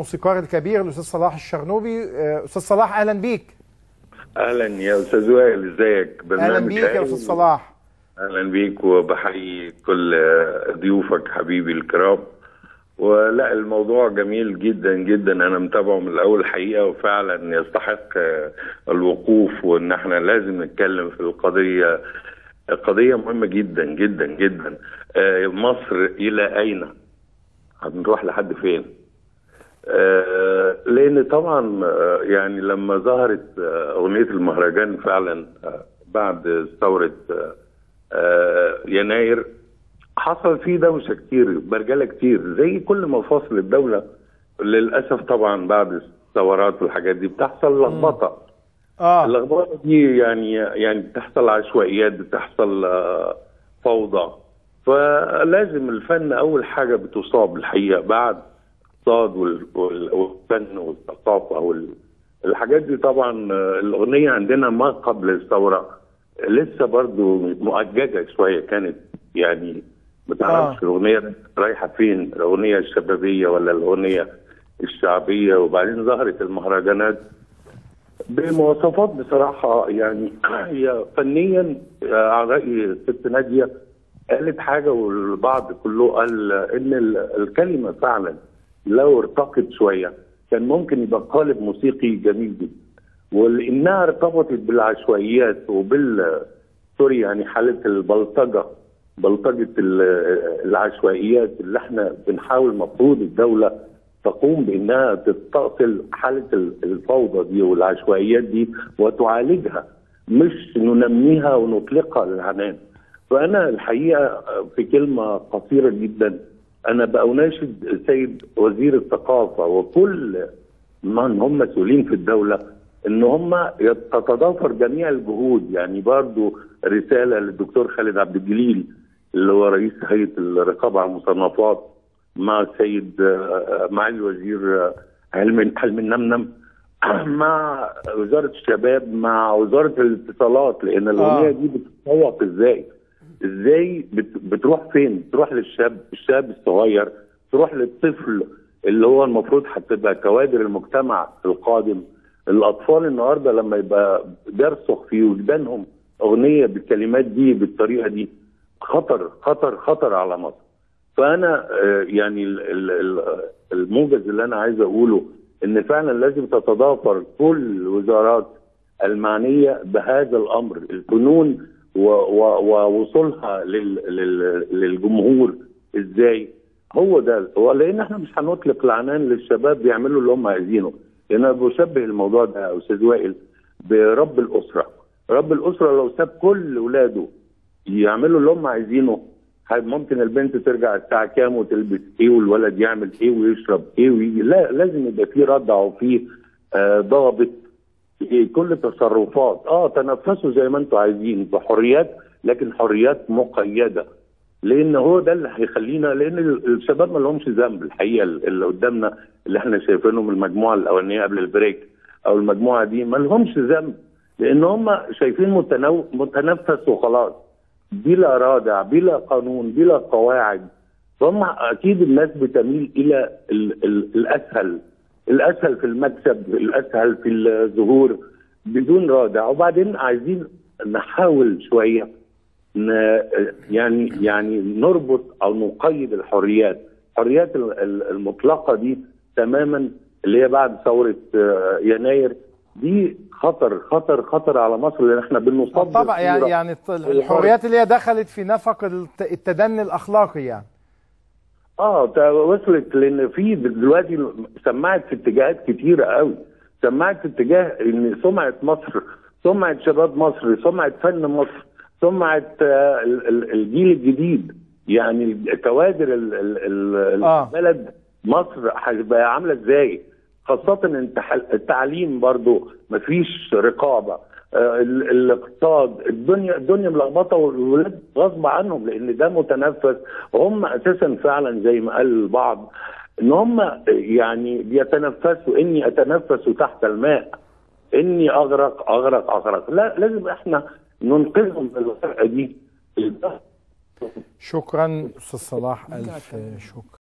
الموسيقار الكبير الاستاذ صلاح الشرنوبي آه، استاذ صلاح اهلا بيك اهلا يا استاذ وائل ازيك اهلا بيك يا استاذ صلاح اهلا بيك وبحيي كل ضيوفك حبيبي الكرام ولا الموضوع جميل جدا جدا انا متابعه من الاول الحقيقه وفعلا يستحق الوقوف وان احنا لازم نتكلم في القضيه قضيه مهمه جدا جدا جدا آه، مصر الى اين هنروح لحد فين آه، لان طبعا آه، يعني لما ظهرت آه، اغنيه المهرجان فعلا آه، بعد ثوره آه، آه، يناير حصل فيه دوشه كتير برجله كتير زي كل مفاصل الدوله للاسف طبعا بعد الثورات والحاجات دي بتحصل لخبطه اه اللخبطه دي يعني يعني بتحصل عشوائيات بتحصل آه، فوضى فلازم الفن اول حاجه بتصاب الحقيقه بعد الاقتصاد وال- وال- والفن والثقافه وال الحاجات دي طبعا آه، الاغنيه عندنا ما قبل الثوره لسه برضو مؤججه شويه كانت يعني ما تعرفش آه. الاغنيه رايحه فين الاغنيه الشبابيه ولا الاغنيه الشعبيه وبعدين ظهرت المهرجانات بمواصفات بصراحة يعني هي فنيا آه، على رأي الست نادية قالت حاجة والبعض كله قال إن ال- الكلمة فعلا لو ارتقت شوية كان ممكن يبقى قالب موسيقي جميل جدا ولأنها ارتبطت بالعشوائيات وبال سوري يعني حالة البلطجة بلطجة ال- العشوائيات اللي احنا بنحاول مفروض الدولة تقوم بانها تستأصل حالة ال- الفوضى دي والعشوائيات دي وتعالجها مش ننميها ونطلقها للعنان فانا الحقيقة في كلمة قصيرة جدا انا بأناشد السيد وزير الثقافة وكل من هم مسؤولين في الدولة ان هم تتضافر جميع الجهود يعني برضو رسالة للدكتور خالد عبد الجليل اللي هو رئيس هيئة الرقابة على المصنفات مع السيد آه، مع الوزير آه، حلمي حلمي النمنم مع وزارة الشباب مع وزارة الاتصالات لأن الأغنية آه. دي بتتسوق إزاي؟ إزاي بت- بتروح فين؟ بتروح للشاب الشاب الصغير تروح للطفل اللي هو المفروض هتبقى كوادر المجتمع القادم الأطفال النهاردة لما يبقى بيرسخ في وجدانهم أغنية بالكلمات دي بالطريقة دي خطر خطر خطر على مصر فانا آه، يعني ال- ال- ال- الموجز اللي انا عايز اقوله ان فعلا لازم تتضافر كل الوزارات المعنيه بهذا الامر الفنون و- و- ووصولها لل- لل- للجمهور ازاي هو ده ولان احنا مش هنطلق العنان للشباب يعملوا اللي هم عايزينه لان انا بشبه الموضوع ده يا استاذ وائل برب الاسره رب الاسره لو ساب كل اولاده يعملوا اللي هم عايزينه هل ممكن البنت ترجع الساعه كام وتلبس ايه والولد يعمل ايه ويشرب ايه ويجي لا لازم يبقى في ردع وفي آه ضابط في كل تصرفات اه تنفسوا زي ما انتم عايزين بحريات لكن حريات مقيده لان هو ده اللي هيخلينا لان ال- الشباب ما لهمش ذنب الحقيقه اللي قدامنا اللي احنا شايفينهم المجموعه الاولانيه قبل البريك او المجموعه دي ما لهمش ذنب لان هم شايفين متنو... متنفس وخلاص بلا رادع بلا قانون بلا قواعد فهم اكيد الناس بتميل الى ال ال الاسهل الاسهل في المكسب الاسهل في الظهور بدون رادع وبعدين عايزين نحاول شويه ن يعني يعني نربط او نقيد الحريات الحريات ال- ال- المطلقه دي تماما اللي هي بعد ثوره آه، يناير دي خطر خطر خطر على مصر لان احنا بنصاب طبعا يعني بصورة- يعني الت- الحريات اللي هي دخلت في نفق الت- التدني الاخلاقي يعني اه تا- وصلت لان في دلوقتي سمعت في اتجاهات كتيره قوي سمعت في اتجاه ان سمعه مصر سمعه شباب مصر سمعه فن مصر سمعه آه، ال- ال- الجيل الجديد يعني كوادر ال- ال- ال- آه. البلد مصر هتبقى عامله ازاي خاصه ان التح- التعليم برضو مفيش رقابه آه، ال- الاقتصاد الدنيا الدنيا ملخبطه والولاد غصب عنهم لان ده متنفس وهم اساسا فعلا زي ما قال البعض ان هم يعني بيتنفسوا اني اتنفس تحت الماء اني اغرق اغرق اغرق لا لازم احنا ننقذهم من الغرقه دي شكرا استاذ صلاح الف شكر